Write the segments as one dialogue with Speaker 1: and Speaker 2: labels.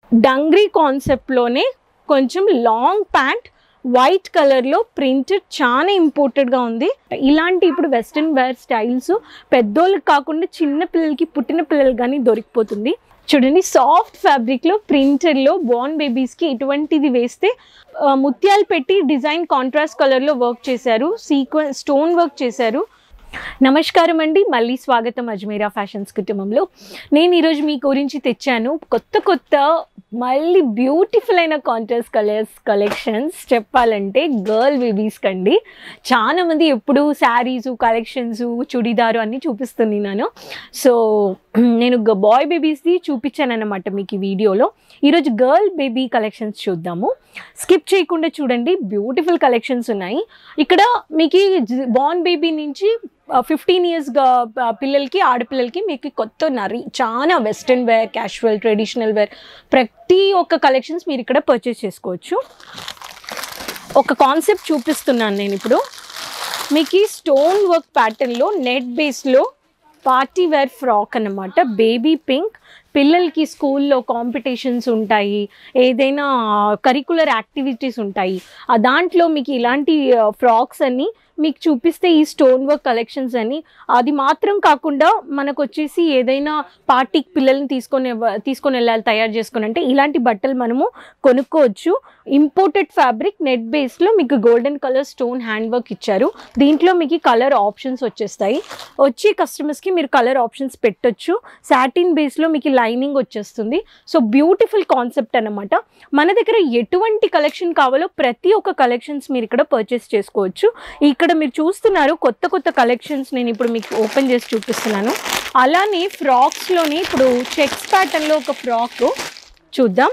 Speaker 1: dungaree కాన్సెప్ట్లోనే కొంచెం long pant white కలర్లో ప్రింటెడ్ చాలా ఇంపోర్టెడ్గా ఉంది ఇలాంటి ఇప్పుడు వెస్ట్రన్ వేర్ స్టైల్స్ పెద్దోళ్ళకి కాకుండా చిన్న పిల్లలకి పుట్టిన పిల్లలకి కానీ దొరికిపోతుంది చూడండి సాఫ్ట్ ఫ్యాబ్రిక్లో ప్రింటెడ్లో బోర్న్ బేబీస్కి ఇటువంటిది వేస్తే ఆ, ముత్యాలు పెట్టి డిజైన్ కాంట్రాస్ట్ కలర్లో వర్క్ చేశారు సీక్వెన్ స్టోన్ వర్క్ చేశారు నమస్కారం అండి మళ్ళీ స్వాగతం అజ్మీరా ఫ్యాషన్స్ కుటుంబంలో నేను ఈరోజు మీ గురించి తెచ్చాను కొత్త కొత్త మళ్ళీ బ్యూటిఫుల్ అయిన కాంట్రాస్ట్ కలర్స్ కలెక్షన్స్ చెప్పాలంటే గర్ల్ బేబీస్ కండి చాలా మంది ఎప్పుడు శారీస్ కలెక్షన్స్ చుడిదారు అన్నీ చూపిస్తున్నాను సో నేను బాయ్ బేబీస్ది చూపించాను అనమాట మీకు ఈ వీడియోలో ఈరోజు గర్ల్ బేబీ కలెక్షన్స్ చూద్దాము స్కిప్ చేయకుండా చూడండి బ్యూటిఫుల్ కలెక్షన్స్ ఉన్నాయి ఇక్కడ మీకు బార్న్ బేబీ నుంచి ఫిఫ్టీన్ ఇయర్స్ పిల్లలకి ఆడపిల్లలకి మీకు కొత్త నరి చాలా western wear casual traditional wear ప్రతి ఒక్క కలెక్షన్స్ మీరు ఇక్కడ పర్చేస్ చేసుకోవచ్చు ఒక కాన్సెప్ట్ చూపిస్తున్నాను నేను ఇప్పుడు మీకు స్టోన్ వర్క్ ప్యాటర్న్లో నెట్ బేస్లో పార్టీ వేర్ ఫ్రాక్ అన్నమాట బేబీ పింక్ పిల్లలకి స్కూల్లో కాంపిటీషన్స్ ఉంటాయి ఏదైనా కరికులర్ యాక్టివిటీస్ ఉంటాయి ఆ దాంట్లో మీకు ఇలాంటి ఫ్రాక్స్ అన్ని మీకు చూపిస్తే ఈ స్టోన్ వర్క్ కలెక్షన్స్ అని అది మాత్రం కాకుండా మనకు వచ్చేసి ఏదైనా పార్టీకి పిల్లల్ని తీసుకొని ఎవ- తీసుకొని వెళ్ళాలి తయారు చేసుకొని అంటే ఇలాంటి బట్టలు మనము కొనుక్కోవచ్చు ఇంపోర్టెడ్ ఫ్యాబ్రిక్ నెట్ బేస్లో మీకు golden colour stone hand work ఇచ్చారు దీంట్లో మీకు కలర్ ఆప్షన్స్ వచ్చేస్తాయి వచ్చి కస్టమర్స్కి మీరు కలర్ ఆప్షన్స్ పెట్టొచ్చు సాటిన్ బేస్లో మీకు లైనింగ్ వచ్చేస్తుంది సో బ్యూటిఫుల్ కాన్సెప్ట్ అన్నమాట మన దగ్గర ఎటువంటి కలెక్షన్ కావాలో ప్రతి ఒక్క కలెక్షన్స్ మీరు ఇక్కడ పర్చేస్ చేసుకోవచ్చు ఇక్కడ మీరు చూస్తున్నారు కొత్త కొత్త కలెక్షన్స్ నేను ఇప్పుడు మీకు ఓపెన్ చేసి చూపిస్తున్నాను అలానే ఫ్రాక్స్లోని ఇప్పుడు చెక్స్ ప్యాటర్న్లో ఒక ఫ్రాక్ చూద్దాం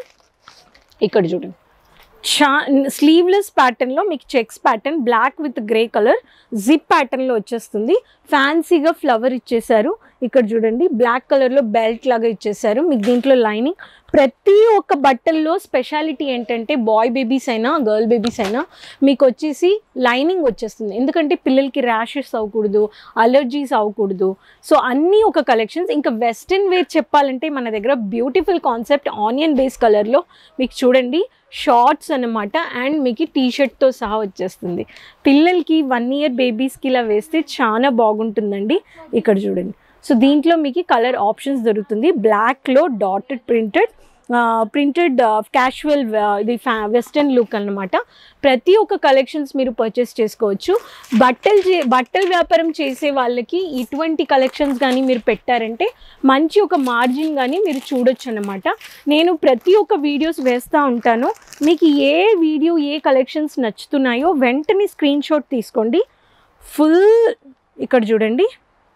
Speaker 1: ఇక్కడ చూడండి చా స్లీవ్లెస్ ప్యాటర్న్లో మీకు checks pattern black with grey colour zip ప్యాటర్న్లో వచ్చేస్తుంది ఫ్యాన్సీగా ఫ్లవర్ ఇచ్చేసారు ఇక్కడ చూడండి బ్లాక్ కలర్లో బెల్ట్ లాగా ఇచ్చేసారు మీకు దీంట్లో లైనింగ్ ప్రతి ఒక్క బట్టల్లో స్పెషాలిటీ ఏంటంటే బాయ్ బేబీస్ అయినా గర్ల్ బేబీస్ అయినా మీకు వచ్చేసి లైనింగ్ వచ్చేస్తుంది ఎందుకంటే పిల్లలకి ర్యాషెస్ అవ్వకూడదు అలర్జీస్ అవ్వకూడదు సో అన్నీ ఒక కలెక్షన్స్ ఇంకా వెస్ట్రన్ వేర్ చెప్పాలంటే మన దగ్గర బ్యూటిఫుల్ కాన్సెప్ట్ ఆనియన్ బేస్ కలర్లో మీకు చూడండి షార్ట్స్ అన్నమాట అండ్ మీకు టీ షర్ట్తో సహా వచ్చేస్తుంది పిల్లలకి వన్ ఇయర్ బేబీస్కి ఇలా వేస్తే చాలా బాగుంటుందండి ఇక్కడ చూడండి సో దీంట్లో మీకు కలర్ ఆప్షన్స్ దొరుకుతుంది బ్లాక్లో డాటెడ్ ప్రింటెడ్ ప్రింటెడ్ క్యాషువల్ ఇది ఫ్యా వెస్టర్న్ లుక్ అన్నమాట ప్రతి ఒక్క కలెక్షన్స్ మీరు పర్చేస్ చేసుకోవచ్చు బట్టలు చే బట్టల వ్యాపారం చేసే వాళ్ళకి ఇటువంటి కలెక్షన్స్ కానీ మీరు పెట్టారంటే మంచి ఒక మార్జిన్ కానీ మీరు చూడొచ్చు అన్నమాట నేను ప్రతి ఒక్క వీడియోస్ వేస్తూ ఉంటాను మీకు ఏ వీడియో ఏ కలెక్షన్స్ నచ్చుతున్నాయో వెంటనే స్క్రీన్ షాట్ తీసుకోండి ఫుల్ ఇక్కడ చూడండి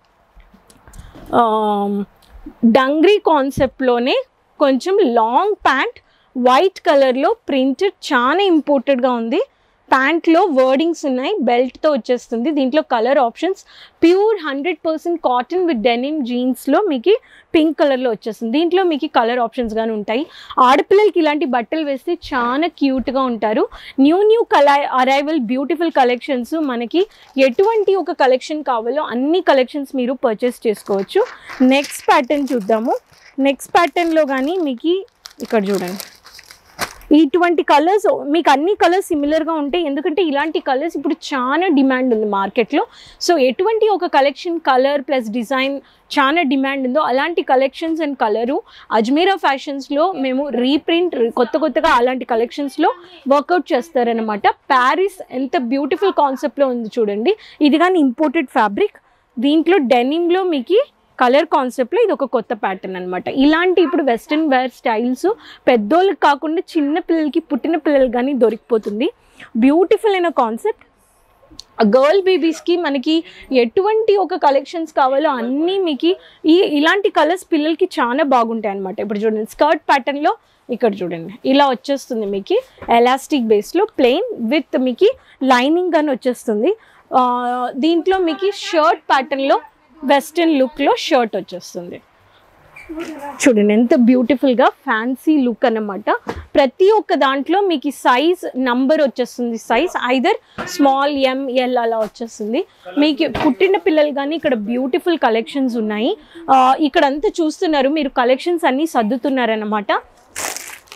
Speaker 1: డంగ్రీ కాన్సెప్ట్లోనే కొంచెం లాంగ్ ప్యాంట్ వైట్ కలర్లో ప్రింటెడ్ చాలా ఇంపోర్టెడ్గా ఉంది ప్యాంట్లో వర్డింగ్స్ ఉన్నాయి బెల్ట్తో వచ్చేస్తుంది దీంట్లో colour options pure hundred percent cotton with denim జీన్స్లో మీకు పింక్ కలర్లో వచ్చేస్తుంది దీంట్లో మీకు కలర్ ఆప్షన్స్ కానీ ఉంటాయి ఆడపిల్లలకి ఇలాంటి బట్టలు వేస్తే చాలా క్యూట్గా ఉంటారు న్యూ న్యూ కల అరైవల్ బ్యూటిఫుల్ కలెక్షన్స్ మనకి ఎటువంటి ఒక కలెక్షన్ కావాలో అన్ని కలెక్షన్స్ మీరు పర్చేస్ చేసుకోవచ్చు నెక్స్ట్ ప్యాటర్న్ చూద్దాము నెక్స్ట్ ప్యాటర్న్లో కానీ మీకు ఇక్కడ చూడండి ఇటువంటి కలర్స్ మీకు అన్ని కలర్స్ సిమిలర్గా ఉంటాయి ఎందుకంటే ఇలాంటి కలర్స్ ఇప్పుడు చాలా డిమాండ్ ఉంది మార్కెట్లో సో ఎటువంటి ఒక కలెక్షన్ కలర్ ప్లస్ డిజైన్ చాలా డిమాండ్ ఉందో అలాంటి కలెక్షన్స్ అండ్ కలరు అజ్మీరా ఫ్యాషన్స్లో మేము రీప్రింట్ కొత్త కొత్తగా అలాంటి కలెక్షన్స్లో వర్కౌట్ చేస్తారనమాట ప్యారిస్ ఎంత బ్యూటిఫుల్ కాన్సెప్ట్లో ఉంది చూడండి ఇది కానీ ఇంపోర్టెడ్ ఫ్యాబ్రిక్ దీంట్లో డెనిమ్లో మీకు కలర్ కాన్సెప్ట్లో ఇది ఒక కొత్త ప్యాటర్న్ అనమాట ఇలాంటి ఇప్పుడు వెస్ట్రన్ వేర్ స్టైల్స్ పెద్దోళ్ళకి కాకుండా చిన్న పిల్లలకి పుట్టిన పిల్లలకి కానీ దొరికిపోతుంది బ్యూటిఫుల్ అయిన కాన్సెప్ట్ గర్ల్ బేబీస్కి మనకి ఎటువంటి ఒక కలెక్షన్స్ కావాలో అన్నీ మీకు ఈ ఇలాంటి కలర్స్ పిల్లలకి చాలా బాగుంటాయి అనమాట ఇప్పుడు చూడండి స్కర్ట్ ప్యాటర్న్లో ఇక్కడ చూడండి ఇలా వచ్చేస్తుంది మీకు ఎలాస్టిక్ బేస్లో ప్లెయిన్ విత్ మీకు లైనింగ్ అని వచ్చేస్తుంది ఆ, దీంట్లో మీకు షర్ట్ ప్యాటర్న్లో వెస్ట్రన్ లుక్లో షర్ట్ వచ్చేస్తుంది చూడండి ఎంత బ్యూటిఫుల్గా ఫ్యాన్సీ లుక్ అన్నమాట ప్రతి ఒక్క దాంట్లో మీకు సైజ్ నంబర్ వచ్చేస్తుంది size either small M L అలా వచ్చేస్తుంది మీకు పుట్టిన పిల్లలు కానీ ఇక్కడ బ్యూటిఫుల్ కలెక్షన్స్ ఉన్నాయి ఆ, ఇక్కడ అంతా చూస్తున్నారు మీరు కలెక్షన్స్ అన్నీ సర్దుతున్నారన్నమాట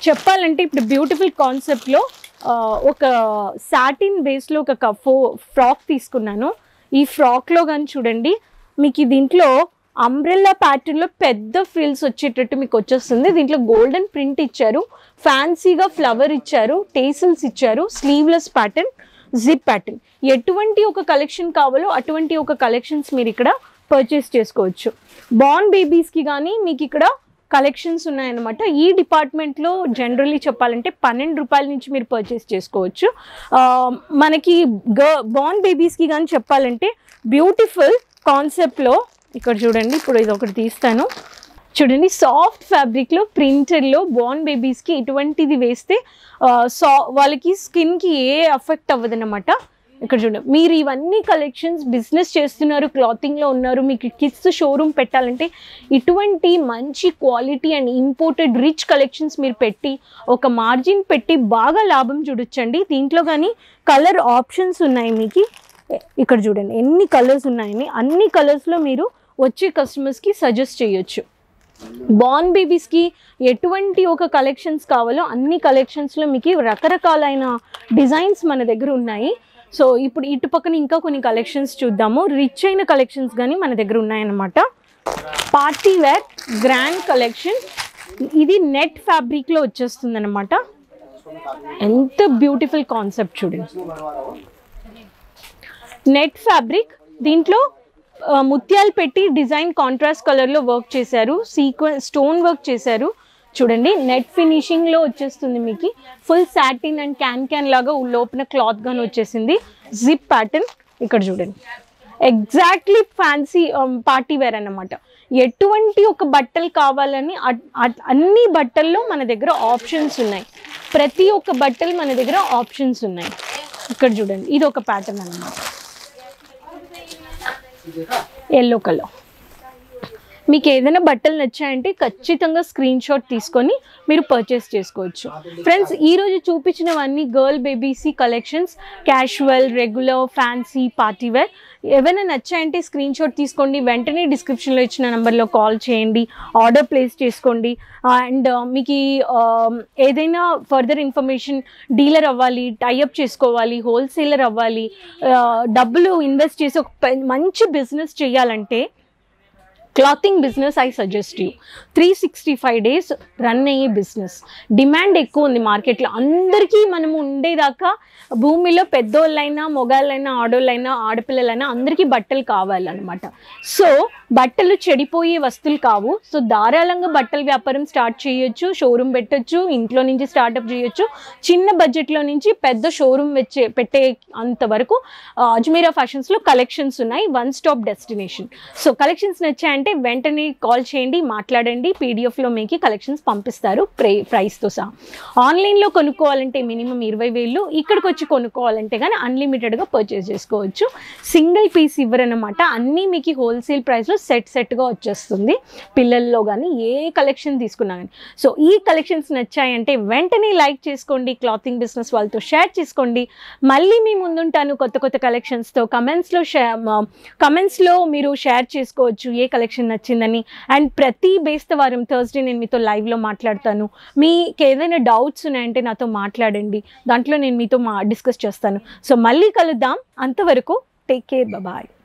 Speaker 1: చెప్పాలంటే ఇప్పుడు బ్యూటిఫుల్ కాన్సెప్ట్లో ఒక సాటిన్ బేస్లో ఒక కఫో ఫ్రాక్ తీసుకున్నాను ఈ ఫ్రాక్లో కానీ చూడండి మీకు దీంట్లో అంబ్రెల్లా ప్యాటర్న్లో పెద్ద ఫ్రిల్స్ వచ్చేటట్టు మీకు వచ్చేస్తుంది దీంట్లో గోల్డెన్ ప్రింట్ ఇచ్చారు ఫ్యాన్సీగా ఫ్లవర్ ఇచ్చారు టేసిల్స్ ఇచ్చారు స్లీవ్లెస్ ప్యాటర్న్ జిప్ ప్యాటర్న్ ఎటువంటి ఒక కలెక్షన్ కావాలో అటువంటి ఒక కలెక్షన్స్ మీరు ఇక్కడ పర్చేస్ చేసుకోవచ్చు బార్న్ బేబీస్కి కానీ మీకు ఇక్కడ కలెక్షన్స్ ఉన్నాయన్నమాట ఈ డిపార్ట్మెంట్లో జనరల్లీ చెప్పాలంటే పన్నెండు రూపాయల నుంచి మీరు పర్చేస్ చేసుకోవచ్చు ఆ, మనకి గ బార్న్ బేబీస్కి కానీ చెప్పాలంటే బ్యూటిఫుల్ కాన్సెప్ట్లో ఇక్కడ చూడండి ఇప్పుడు ఇది ఒకటి తీస్తాను చూడండి సాఫ్ట్ ఫ్యాబ్రిక్లో ప్రింటెడ్లో బార్న్ బేబీస్కి ఇటువంటిది వేస్తే ఆ, సా వాళ్ళకి స్కిన్కి ఏ అఫెక్ట్ అవ్వదన్నమాట ఇక్కడ చూడండి మీరు ఇవన్నీ కలెక్షన్స్ బిజినెస్ చేస్తున్నారు క్లాతింగ్లో ఉన్నారు మీకు కిడ్స్ షోరూమ్ పెట్టాలంటే ఇటువంటి మంచి quality and imported rich collections మీరు పెట్టి ఒక మార్జిన్ పెట్టి బాగా లాభం చూడొచ్చండి దీంట్లో కానీ కలర్ ఆప్షన్స్ ఉన్నాయి మీకు ఇక్కడ చూడండి ఎన్ని కలర్స్ ఉన్నాయని అన్ని కలర్స్లో మీరు వచ్చే కస్టమర్స్కి సజెస్ట్ చేయొచ్చు బార్న్ బేబీస్కి ఎటువంటి ఒక కలెక్షన్స్ కావాలో అన్ని కలెక్షన్స్లో మీకు రకరకాలైన డిజైన్స్ మన దగ్గర ఉన్నాయి సో ఇప్పుడు ఇటు పక్కన ఇంకా కొన్ని కలెక్షన్స్ చూద్దాము రిచ్ అయిన కలెక్షన్స్ కానీ మన దగ్గర ఉన్నాయన్నమాట పార్టీ వేర్ గ్రాండ్ కలెక్షన్ ఇది నెట్ ఫ్యాబ్రిక్లో వచ్చేస్తుంది అనమాట ఎంత బ్యూటిఫుల్ కాన్సెప్ట్ చూడండి నెట్ ఫ్యాబ్రిక్ దీంట్లో ఆ, ముత్యాలు పెట్టి డిజైన్ కాంట్రాస్ట్ కలర్లో వర్క్ చేశారు సీక్వెన్ స్టోన్ వర్క్ చేశారు చూడండి నెట్ ఫినిషింగ్లో వచ్చేస్తుంది మీకు full satin and can can లాగా లోపల క్లాత్ గాని వచ్చేసింది జిప్ ప్యాటర్న్ ఇక్కడ చూడండి ఎగ్జాక్ట్లీ ఫ్యాన్సీ పార్టీ వేర్ అన్నమాట ఎటువంటి ఒక బట్టలు కావాలని అట్- అట్- అన్ని బట్టల్లో మన దగ్గర ఆప్షన్స్ ఉన్నాయి ప్రతి ఒక్క బట్టలు మన దగ్గర ఆప్షన్స్ ఉన్నాయి ఇక్కడ చూడండి ఇది ఒక ప్యాటర్న్ అన్నమాట ఎల్లో కలర్ మీకు ఏదైనా బట్టలు నచ్చాయంటే ఖచ్చితంగా స్క్రీన్ షాట్ తీసుకొని మీరు పర్చేస్ చేసుకోవచ్చు ఫ్రెండ్స్ ఈరోజు చూపించినవన్నీ girl babies collections casual regular fancy party wear ఏవైనా నచ్చాయంటే స్క్రీన్ షాట్ తీసుకోండి వెంటనే డిస్క్రిప్షన్లో ఇచ్చిన నెంబర్లో కాల్ చేయండి ఆర్డర్ ప్లేస్ చేసుకోండి అండ్ మీకు ఈ, ఆ, ఏదైనా ఫర్దర్ ఇన్ఫర్మేషన్ డీలర్ అవ్వాలి టైఅప్ చేసుకోవాలి హోల్సేలర్ అవ్వాలి ఆ, డబ్బులు ఇన్వెస్ట్ చేసి ఒక పె- మంచి బిజినెస్ చేయాలంటే clothing business I suggest you three sixty five days run అయ్యే బిజినెస్ డిమాండ్ ఎక్కువ ఉంది మార్కెట్లో అందరికీ మనము ఉండేదాకా భూమిలో పెద్దోళ్ళైనా మొగాళ్ళైనా ఆడోళ్ళైనా ఆడపిల్లలైనా అందరికీ బట్టలు కావాలన్నమాట సో బట్టలు చెడిపోయే వస్తువులు కావు సో ధారాళంగా బట్టల వ్యాపారం స్టార్ట్ చేయొచ్చు షోరూమ్ పెట్టొచ్చు ఇంట్లో నుంచి స్టార్ట్అప్ చేయొచ్చు చిన్న బడ్జెట్లో నుంచి పెద్ద షోరూమ్ వచ్చే పెట్టే అంతవరకు ఆ, అజ్మీరా ఫ్యాషన్స్లో కలెక్షన్స్ ఉన్నాయి one stop destination so collections నచ్చాయంటే వెంటనే కాల్ చేయండి మాట్లాడండి పీడిఎఫ్లో మీకు కలెక్షన్స్ పంపిస్తారు ప్రే ప్రైస్తో సహా ఆన్లైన్లో కొనుక్కోవాలంటే మినిమం ఇరవై వేలు ఇక్కడికి వచ్చి కొనుక్కోవాలంటే కానీ అన్లిమిటెడ్గా పర్చేస్ చేసుకోవచ్చు సింగిల్ పీస్ ఇవ్వరనమాట అన్నీ మీకు హోల్సేల్ ప్రైస్లో సెట్ సెట్గా వచ్చేస్తుంది పిల్లల్లో కానీ ఏ కలెక్షన్ తీసుకున్నా కానీ సో ఈ కలెక్షన్స్ నచ్చాయంటే వెంటనే లైక్ చేసుకోండి క్లాతింగ్ బిజినెస్ వాళ్ళతో షేర్ చేసుకోండి మళ్ళీ మీ ముందుంటాను కొత్త కొత్త కలెక్షన్స్తో కమెంట్స్లో షేర్ కమెంట్స్లో మీరు షేర్ చేసుకోవచ్చు ఏ కలెక్షన్ నచ్చిందని అండ్ ప్రతి బేస్తవారం థర్స్డే నేను మీతో లైవ్లో మాట్లాడతాను మీకు ఏదైనా డౌట్స్ ఉన్నాయంటే నాతో మాట్లాడండి దాంట్లో నేను మీతో మా డిస్కస్ చేస్తాను సో మళ్ళీ కలుద్దాం అంతవరకు టేక్ కేర్ బాయ్